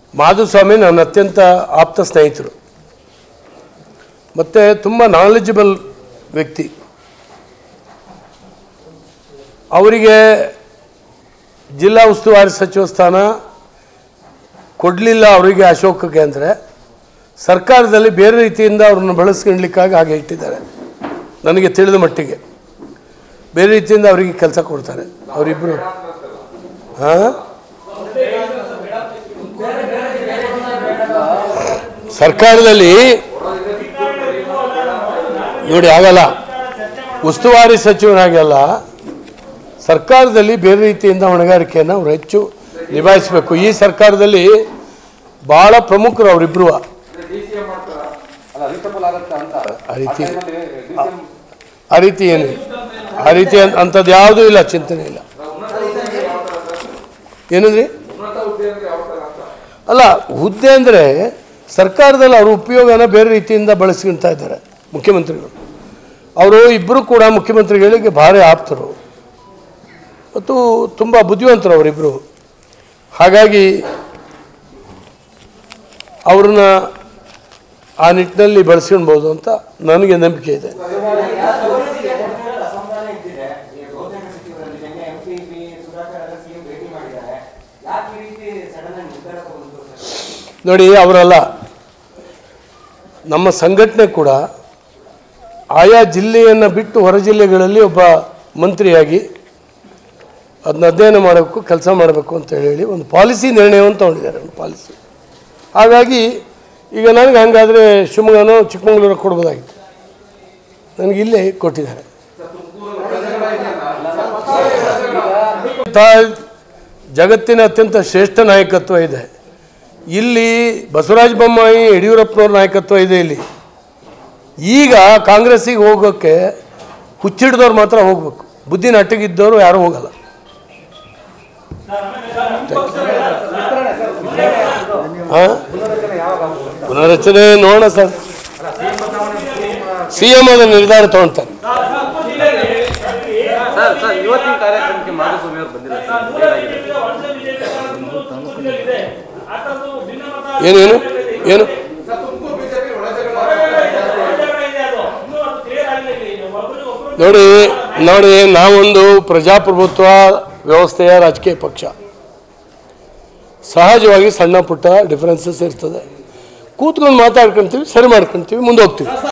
ಮಾಧುಸ್ವಾಮಿ ನನ್ನ ಅತ್ಯಂತ ಆಪ್ತ ಸ್ನೇಹಿತರು ಮತ್ತು ತುಂಬ ನಾಲೆಜಬಲ್ ವ್ಯಕ್ತಿ ಅವರಿಗೆ ಜಿಲ್ಲಾ ಉಸ್ತುವಾರಿ ಸಚಿವ ಸ್ಥಾನ ಕೊಡಲಿಲ್ಲ ಅವರಿಗೆ ಅಶೋಕಕ್ಕೆ ಅಂದರೆ ಸರ್ಕಾರದಲ್ಲಿ ಬೇರೆ ರೀತಿಯಿಂದ ಅವ್ರನ್ನ ಬಳಸ್ಕೊಳ್ಲಿಕ್ಕಾಗಿ ಹಾಗೆ ಇಟ್ಟಿದ್ದಾರೆ ನನಗೆ ತಿಳಿದ ಮಟ್ಟಿಗೆ ಬೇರೆ ರೀತಿಯಿಂದ ಅವರಿಗೆ ಕೆಲಸ ಕೊಡ್ತಾರೆ ಅವರಿಬ್ಬರು ಹಾಂ ಸರ್ಕಾರದಲ್ಲಿ ನೋಡಿ ಆಗಲ್ಲ ಉಸ್ತುವಾರಿ ಸಚಿವನಾಗಲ್ಲ ಸರ್ಕಾರದಲ್ಲಿ ಬೇರೆ ರೀತಿಯಿಂದ ಹೊಣೆಗಾರಿಕೆಯನ್ನು ಅವ್ರು ಹೆಚ್ಚು ನಿಭಾಯಿಸಬೇಕು ಈ ಸರ್ಕಾರದಲ್ಲಿ ಭಾಳ ಪ್ರಮುಖರು ಅವರಿಬ್ಬರು ಅಲ್ಲ ರೀಚಬಲ್ ಆಗುತ್ತೆ ಅಂತ ಆ ರೀತಿ ಡಿ ಆ ರೀತಿ ಏನು ಆ ರೀತಿ ಅನ್- ಅಂಥದ್ದು ಯಾವುದೂ ಇಲ್ಲ ಚಿಂತನೆ ಇಲ್ಲ ಏನಂದ್ರಿ ಅಲ್ಲ ಹುದ್ದೆ ಅಂದರೆ ಸರ್ಕಾರದಲ್ಲಿ ಅವ್ರ ಉಪಯೋಗನ ಬೇರೆ ರೀತಿಯಿಂದ ಬಳಸ್ಕೊಳ್ತಾ ಇದ್ದಾರೆ ಮುಖ್ಯಮಂತ್ರಿಗಳು ಅವರು ಇಬ್ಬರು ಕೂಡ ಮುಖ್ಯಮಂತ್ರಿಗಳಿಗೆ ಭಾರಿ ಆಪ್ತರು ಮತ್ತು ತುಂಬ ಬುದ್ಧಿವಂತರು ಅವರಿಬ್ಬರು ಹಾಗಾಗಿ ಅವ್ರನ್ನ ಆ ನಿಟ್ಟಿನಲ್ಲಿ ಬಳಸ್ಕೊಳ್ಬೋದು ಅಂತ ನನಗೆ ನಂಬಿಕೆ ಇದೆ ಅಸಮಾಧಾನ ಇದ್ದಿದೆ ಈ ಬಹುತೇಕ ಸಚಿವರಲ್ಲಿ ನಿನ್ನೆ ಎಂ ಪಿ ಬಿ ಸುಧಾಕರ್ ಎಲ್ಲ ಸಿಎಂ ಭೇಟಿ ಮಾಡಿದ್ದಾರೆ ಯಾಕೆ ಈ ರೀತಿ ಸಡನ್ ಆಗಿ ನಿರ್ಧಾರ ತಗೊಂಡ್ರು ಸರ್ ನೋಡಿ ಅವರಲ್ಲ ನಮ್ಮ ಸಂಘಟನೆ ಕೂಡ ಆಯಾ ಜಿಲ್ಲೆಯನ್ನು ಬಿಟ್ಟು ಹೊರ ಜಿಲ್ಲೆಗಳಲ್ಲಿ ಒಬ್ಬ ಮಂತ್ರಿಯಾಗಿ ಅದನ್ನ ಅಧ್ಯಯನ ಮಾಡಬೇಕು ಕೆಲಸ ಮಾಡಬೇಕು ಅಂತ ಹೇಳಿ ಒಂದು ಪಾಲಿಸಿ ನಿರ್ಣಯವನ್ನು ತಗೊಂಡಿದ್ದಾರೆ ಒಂದು ಪಾಲಿಸಿ ಹಾಗಾಗಿ ಈಗ ನನಗೆ ಹಂಗಾದರೆ ಶಿವಮೊಗ್ಗನೋ ಚಿಕ್ಕಮಗಳೂರು ಕೊಡ್ಬೋದಾಗಿತ್ತು ನನಗೆ ಇಲ್ಲೇ ಕೊಟ್ಟಿದ್ದಾರೆ ತಾ- ಜಗತ್ತಿನ ಅತ್ಯಂತ ಶ್ರೇಷ್ಠ ನಾಯಕತ್ವ ಇದೆ ಇಲ್ಲಿ ಬಸವರಾಜ ಬೊಮ್ಮಾಯಿ ಯಡಿಯೂರಪ್ಪನವ್ರ ನಾಯಕತ್ವ ಇದೆ ಇಲ್ಲಿ ಈಗ ಕಾಂಗ್ರೆಸ್ಸಿಗೆ ಹೋಗೋಕ್ಕೆ ಹುಚ್ಚಿಡ್ದವ್ರು ಮಾತ್ರ ಹೋಗ್ಬೇಕು ಬುದ್ಧಿ ನಟ್ಟಿಗಿದ್ದವರು ಯಾರೂ ಹೋಗಲ್ಲ ಹಾಂ ಪುನರಚನೆ ನೋಡೋಣ ಸರ್ ಸಿ ಎಂ ಅದನ್ನು ನಿರ್ಧಾರ ತಗೊಳ್ತಾರೆ ಸರ್ ಸರ್ ಇವತ್ತಿನ ಕಾರ್ಯಕ್ರಮಕ್ಕೆ ಮಾಧುಸ್ವಾಮಿ ಅವರು ಬಂದಿಲ್ಲ ಸರ್ ಬೇರಾಗಿದೆ ಏನೇನು ಏನು ನೋಡಿ ನೋಡಿ ನಾವೊಂದು ಪ್ರಜಾಪ್ರಭುತ್ವ ವ್ಯವಸ್ಥೆಯ ರಾಜಕೀಯ ಪಕ್ಷ ಸಹಜವಾಗಿ ಸಣ್ಣ ಪುಟ್ಟ ಡಿಫ್ರೆನ್ಸಸ್ ಇರ್ತದೆ ಕೂತ್ಕೊಂಡು ಮಾತಾಡ್ಕೊಂತೀವಿ ಸರಿ ಮಾಡ್ಕೊಂತೀವಿ ಮುಂದೆ ಹೋಗ್ತೀವಿ